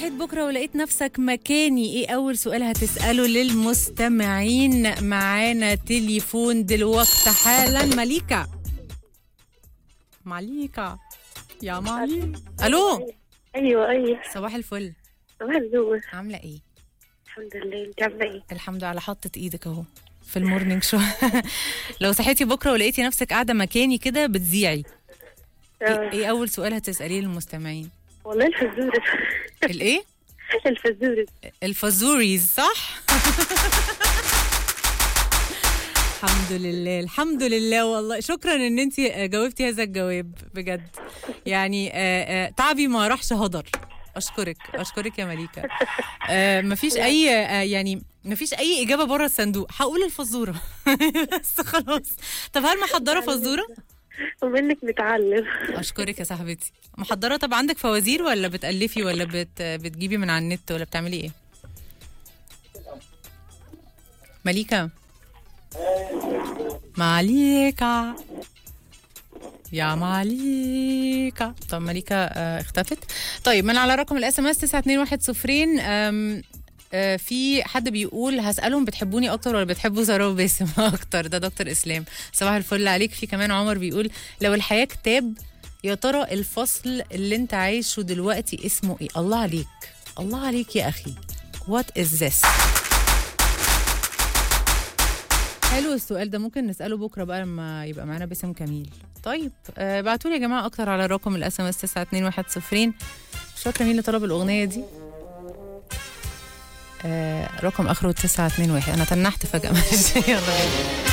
صحيت بكره ولقيت نفسك مكاني ايه اول سؤال هتساله للمستمعين معانا تليفون دلوقتي حالا مليكه مليكه يا مالي الو ايوه ايوه صباح الفل صباح النور عامله ايه الحمد لله انت عامله ايه الحمد لله حطت ايدك اهو في المورنينج شو لو صحيتي بكره ولقيتي نفسك قاعده مكاني كده بتذيعي ايه آه. إيه اول سؤال هتساليه للمستمعين والله الفزورة الايه الفزورة الفازوريز صح الحمد لله الحمد لله والله شكرا ان انت جاوبتي هذا الجواب بجد يعني آه، آه، تعبي ما راحش هدر اشكرك اشكرك يا مليكه آه، مفيش اي آه، يعني مفيش اي اجابه بره الصندوق هقول الفزوره بس خلاص طب هل محضره فزوره ومنك نتعلم اشكرك يا صاحبتي محضره طب عندك فوازير ولا بتالفي ولا بت... بتجيبي من على النت ولا بتعملي ايه مليكه ماليكا يا ماليكا طب مليكة آه، اختفت طيب من على رقم الاس ام اس 921 أم، آه، في حد بيقول هسألهم بتحبوني أكتر ولا بتحبوا سارة وباسم أكتر ده دكتور إسلام صباح الفل عليك في كمان عمر بيقول لو الحياة كتاب يا ترى الفصل اللي انت عايشه دلوقتي اسمه ايه الله عليك الله عليك يا أخي what is this حلو السؤال ده ممكن نسأله بكرة بقى لما يبقى معانا باسم كميل طيب آه بعتوا لي يا جماعة أكتر على الرقم الاس ام اس 921 مش فاكرة مين اللي طلب الأغنية دي آه رقم آخره 921 أنا تنحت فجأة ماشي يلا بينا